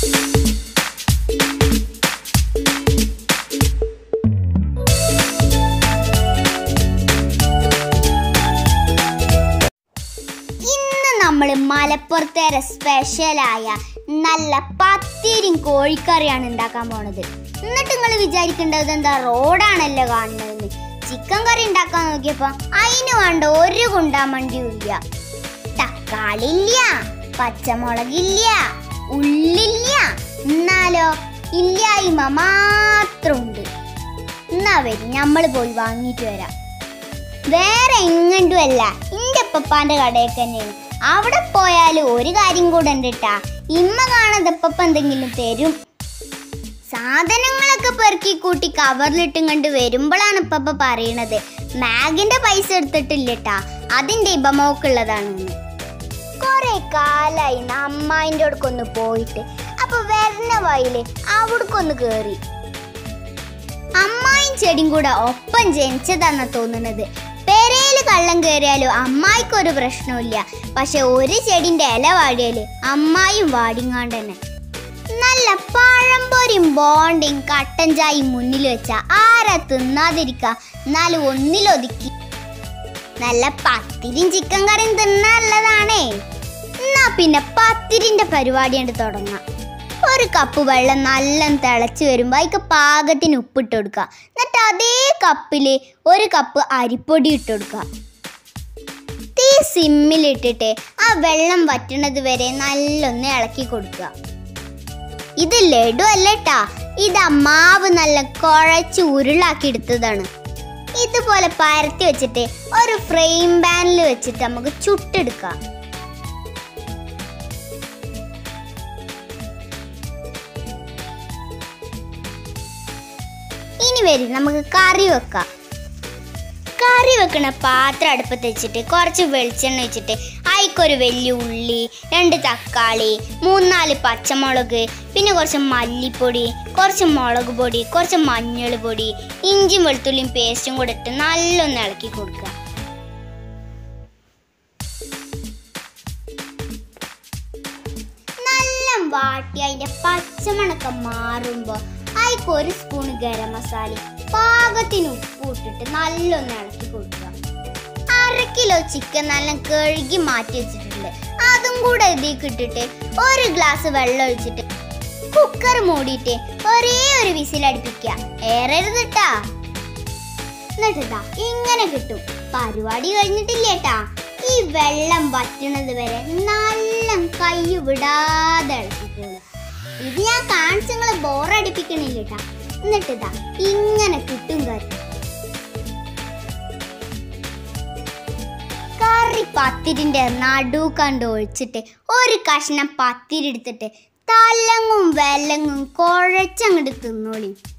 ഇന്ന് നമ്മൾ മലപ്പുറത്തേറെ സ്പെഷ്യലായ നല്ല പത്തിരിയും കോഴിക്കറിയാണ് ഉണ്ടാക്കാൻ പോണത് എന്നിട്ട് നിങ്ങൾ വിചാരിക്കേണ്ടത് എന്താ റോഡാണല്ലോ കാണുന്നതെന്ന് ചിക്കൻ കറി ഉണ്ടാക്കാൻ നോക്കിയപ്പോ അതിന് വേണ്ട ഒരു കുണ്ടാമണ്ടിയും ഇല്ല തക്കാളി ഇല്ല പച്ചമുളകില്ല ഉള്ളില്ല എന്നാലോ ഇല്ലായ്മ മാത്രമുണ്ട് എന്നാ വരും നമ്മൾ പോയി വാങ്ങിയിട്ട് വരാം വേറെ എങ്ങണ്ടുമല്ല ഇന്റെ അപ്പപ്പാന്റെ കടയിൽ തന്നെയാണ് അവിടെ പോയാൽ ഒരു കാര്യം കൂടെ ഉണ്ട് ട്ടാ ഇമ്മ കാണാതെ പപ്പ എന്തെങ്കിലും തരും സാധനങ്ങളൊക്കെ പെറുക്കി കൂട്ടി കവറിലിട്ടും കണ്ട് വരുമ്പോഴാണ് ഇപ്പപ്പ പറയണത് മാഗിന്റെ പൈസ എടുത്തിട്ടില്ലട്ടാ അതിന്റെ ഇബമോക്കുള്ളതാണ് കൊറേ കാലായി അമ്മായിന്റെ അടുക്കൊന്ന് പോയിട്ട് അപ്പൊ വരുന്ന വയല് അവിടക്കൊന്ന് കേറി അമ്മായും ചെടിയും കൂടെ ഒപ്പം ജനിച്ചതാന്ന തോന്നുന്നത് പെരയില് കള്ളം കയറിയാലും അമ്മായിക്ക് ഒരു പ്രശ്നമില്ല പക്ഷെ ഒരു ചെടിന്റെ ഇല വാടിയാല് അമ്മായും വാടിങ്ങാണ്ട് തന്നെ നല്ല പഴംപൊരിയും ബോണ്ടിയും കട്ടൻ ചായയും മുന്നിൽ വെച്ച ആരാ തിന്നാതിരിക്ക എന്നാലും ഒന്നിലൊതുക്കി നല്ല പത്തിരിയും ചിക്കൻ കറിയും തിന്നാനുള്ളതാണേ എന്നാ പിന്നെ പത്തിരിന്റെ പരിപാടി കണ്ട് തുടങ്ങാം ഒരു കപ്പ് വെള്ളം നല്ല തിളച്ച് വരുമ്പോൾ അതിക്ക് പാകത്തിന് ഉപ്പിട്ട് കൊടുക്കുക എന്നിട്ട് അതേ കപ്പിൽ ഒരു കപ്പ് അരിപ്പൊടി ഇട്ട് കൊടുക്കുക തീ സിമ്മിലിട്ടിട്ട് ആ വെള്ളം വറ്റണത് വരെ നല്ലൊന്ന് ഇളക്കി കൊടുക്കുക ഇത് ലഡു അല്ലട്ടാ ഇത് മാവ് നല്ല കുഴച്ച് ഉരുളാക്കി എടുത്തതാണ് ഇതുപോലെ പരത്തി വെച്ചിട്ട് ഒരു ഫ്രെയിം പാനിൽ വെച്ചിട്ട് നമുക്ക് ചുട്ടെടുക്കാം ഇനി വരും നമുക്ക് കറി വെക്കാം കറി വെക്കണ പാത്രം അടുപ്പത്ത് വെച്ചിട്ട് കുറച്ച് വെളിച്ചെണ്ണ വെച്ചിട്ട് അതിക്കൊരു വലിയ ഉള്ളി രണ്ട് തക്കാളി മൂന്നാല് പച്ചമുളക് പിന്നെ കുറച്ച് മല്ലിപ്പൊടി കുറച്ച് മുളക് പൊടി കുറച്ച് മഞ്ഞൾ പൊടി ഇഞ്ചിയും വെളുത്തുള്ളിയും പേസ്റ്റും കൂടെ ഇട്ട് നല്ലൊന്ന് ഇളക്കി കൊടുക്കുക നല്ല വാട്ടി അതിന്റെ പച്ചമണക്കം മാറുമ്പോ അതിക്ക് ഒരു സ്പൂൺ ഗരം മസാല പാകത്തിന് ഉപ്പ് ഇട്ടിട്ട് നല്ലൊന്ന് ഇളക്കി കൊടുക്കുക അര കിലോ ചിക്കൻ നല്ല കഴുകി മാറ്റി വെച്ചിട്ടുണ്ട് അതും കൂടെ ഇതിലേക്ക് ഇട്ടിട്ട് ഒരു ഗ്ലാസ് വെള്ളം ഒഴിച്ചിട്ട് കുക്കർ മൂടിയിട്ട് ഒരേ ഒരു വിസിൽ അടുപ്പിക്കുക ഏറരുതിട്ടാ എന്നിട്ടാ ഇങ്ങനെ കിട്ടും പരിപാടി കഴിഞ്ഞിട്ടില്ലേട്ടാ ഈ വെള്ളം വറ്റണത് വരെ നല്ല കൈ വിടാതെ ഇളക്കിക്കോളൂ ഇത് ഞാൻ കാണിച്ച് നിങ്ങളെ ബോറടിപ്പിക്കണില്ലേട്ടാ എന്നിട്ടിതാ ഇങ്ങനെ കിട്ടും കറി കറി പത്തിരിന്റെ നടു കണ്ട് ഒഴിച്ചിട്ട് ഒരു കഷ്ണം പത്തിരി എടുത്തിട്ട് തലങ്ങും വെല്ലങ്ങും കുഴച്ചങ്ങോട്ട് തിന്നോളി